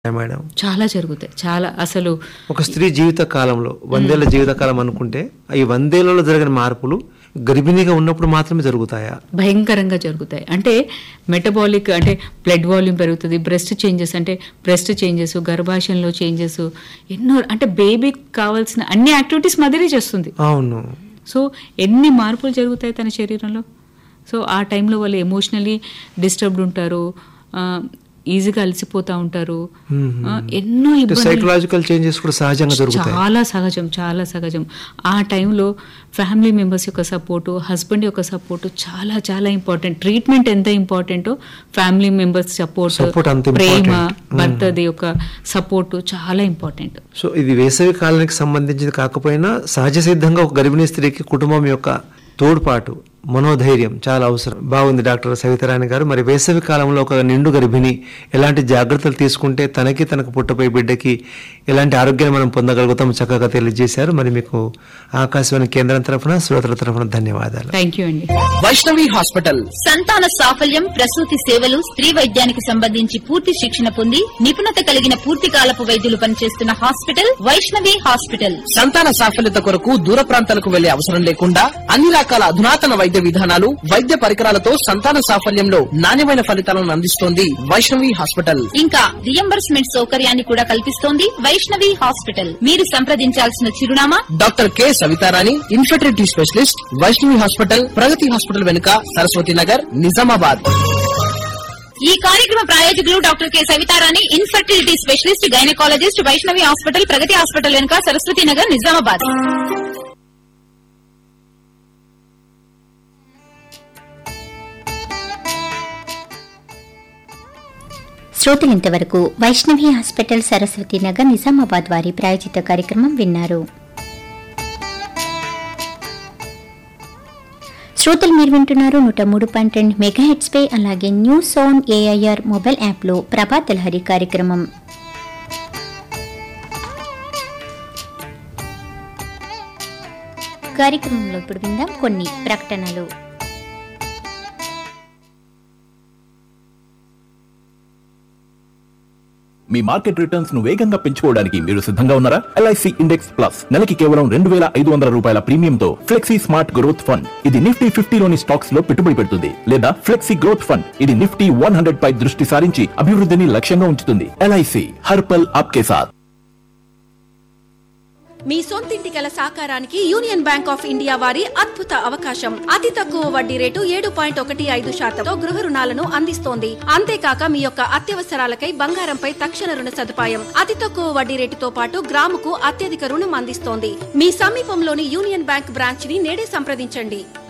Madam చాలా జరుగుతాయి చాలా అసలు ఒక స్త్రీ జీవిత కాలంలో వందేళ్ల జీవిత కాలం అనుకుంటే ఈ వందేళ్లలో జరిగిన మార్పులు గర్భిణీగా ఉన్నప్పుడు మాత్రమే జరుగుతాయా భయంకరంగా జరుగుతాయి అంటే మెటబాలిక్ అంటే బ్లడ్ వాల్యూమ్ పెరుగుతుంది బ్రెస్ట్ చేంజెస్ అంటే బ్రెస్ట్ చేంజెస్ గర్భాశయంలో చేంజెస్ ఎన్నో అంటే బేబీకి కావాల్సిన అన్ని యాక్టివిటీస్ మదరే చేస్తుంది అవును సో ఎన్ని మార్పులు జరుగుతాయి తన శరీరంలో సో ఆ టైంలో వాళ్ళు ఎమోషనలీ డిస్టర్బ్డ్ ఉంటారు ఆ, ఈజీగా అలసిపోతూ ఉంటారు ఆ, ఎన్నో ఇబ్బందులు సైకలాజికల్ చేంజెస్ కూడా సహజంగా జరుగుతాయి చాలా సహజం చాలా సహజం ఆ టైంలో ఫ్యామిలీ మెంబర్స్ యొక్క సపోర్టు హస్బెండ్ యొక్క సపోర్టు చాలా చాలా ఇంపార్టెంట్ ట్రీట్మెంట్ ఎంత ఇంపార్టెంటో ఫ్యామిలీ మెంబర్స్ సపోర్ట్ Support అంత ప్రేమ important. భర్తది యొక్క సపోర్టు చాలా ఇంపార్టెంట్ సో ఇది వేసవి కాలానికి సంబంధించింది కాకపోయినా సహజ సిద్ధంగా ఒక గర్భిణీ స్త్రీకి కుటుంబం యొక్క తోడ్పాటు మనోధైర్యం చాలా అవసరం బాగుంది డాక్టర్ సవితారాణి గారు మరి వేసవి కాలంలో ఒక నిండు గర్భిణి ఎలాంటి జాగ్రత్తలు తీసుకుంటే తనకి తనకు పుట్టపై బిడ్డకి ఎలాంటి ఆరోగ్యాన్ని మనం పొందగలుగుతాం చక్కగా తెలియజేశారు మరి మీకు ఆకాశవాణి కేంద్రం తరఫున శ్రోతల తరఫున ధన్యవాదాలు థ్యాంక్ యూ అండి వైష్ణవి హాస్పిటల్ సంతాన సాఫల్యం ప్రసూతి సేవలు స్త్రీ వైద్యానికి సంబంధించి పూర్తి శిక్షణ పొంది నిపుణత కలిగిన పూర్తి కాలపు వైద్యులు పనిచేస్తున్న హాస్పిటల్ వైష్ణవి హాస్పిటల్ సంతాన సాఫల్యత కొరకు దూర ప్రాంతాలకు వెళ్లే అవసరం లేకుండా అన్ని రకాల అధునాతన వైద్య విధానాలు వైద్య పరికరాలతో సంతాన సాఫల్యంలో నాణ్యమైన ఫలితాలను అందిస్తోంది వైష్ణవి హాస్పిటల్ ఇంకా రియంబర్స్మెంట్ సౌకర్యాన్ని కూడా కల్పిస్తోంది వైష్ణవి హాస్పిటల్ మీరు సంప్రదించాల్సిన చిరునామా doctor K Savitharani infertility specialist Vaishnavi hospital Pragathi hospital వెనుక సరస్వతి నగర్ నిజామాబాద్ ఈ కార్యక్రమ ప్రాయోజకులు doctor K Savitharani infertility specialist gynaecologist Vaishnavi hospital Pragathi hospital వెనుక సరస్వతి నగర్ నిజామాబాద్ శ్రోతలు ఇంతవరకు వైష్ణవి హాస్పిటల్ సరస్వతి నగర్ నిజామాబాద్ వారి ప్రాయోజిత కార్యక్రమం విన్నారు శ్రోతలు మీరు వింటున్నారు నూట మూడు పాయింట్ రెండు మెగా హెడ్స్ పై అలాగే న్యూస్ ఆన్ ఏఐఆర్ మొబైల్ యాప్లో ప్రభాత్ లహరి కార్యక్రమం కార్యక్రమంలో ఇప్పుడు విందాం కొన్ని ప్రకటనలు మీ మార్కెట్ రిటర్న్స్ ను వేగంగా పెంచుకోవడానికి మీరు సిద్ధంగా ఉన్నారా ఎల్ఐసి ఇండెక్స్ ప్లస్ నెలకి కేవలం రెండు వేల ఐదు వందల రూపాయల ప్రీమియంతో ఫ్లెక్సీ స్మార్ట్ గ్రోత్ ఫండ్ ఇది నిఫ్టీ ఫిఫ్టీలోని స్టాక్స్ లో పెట్టుబడి పెడుతుంది లేదా ఫ్లెక్సీ గ్రోత్ ఫండ్ ఇది నిఫ్టీ వన్ హండ్రెడ్ పై దృష్టి సారించి అభివృద్ధిని లక్ష్యంగా ఉంచుతుంది ఎల్ఐసి హర్పల్ ఆప్కే సాత్ మీ సొంతింటి కల సాకారానికి యూనియన్ బ్యాంక్ ఆఫ్ ఇండియా వారి అద్భుత అవకాశం అతి తక్కువ వడ్డీ రేటు ఏడు పాయింట్ ఒకటి ఐదు శాతంతో గృహ రుణాలను అందిస్తోంది అంతేకాక మీ యొక్క అత్యవసరాలకై బంగారంపై తక్షణ రుణ సదుపాయం అతి తక్కువ వడ్డీ రేటుతో పాటు గ్రాముకు అత్యధిక రుణం అందిస్తోంది మీ సమీపంలోని యూనియన్ బ్యాంక్ బ్రాంచ్ ని నేడే సంప్రదించండి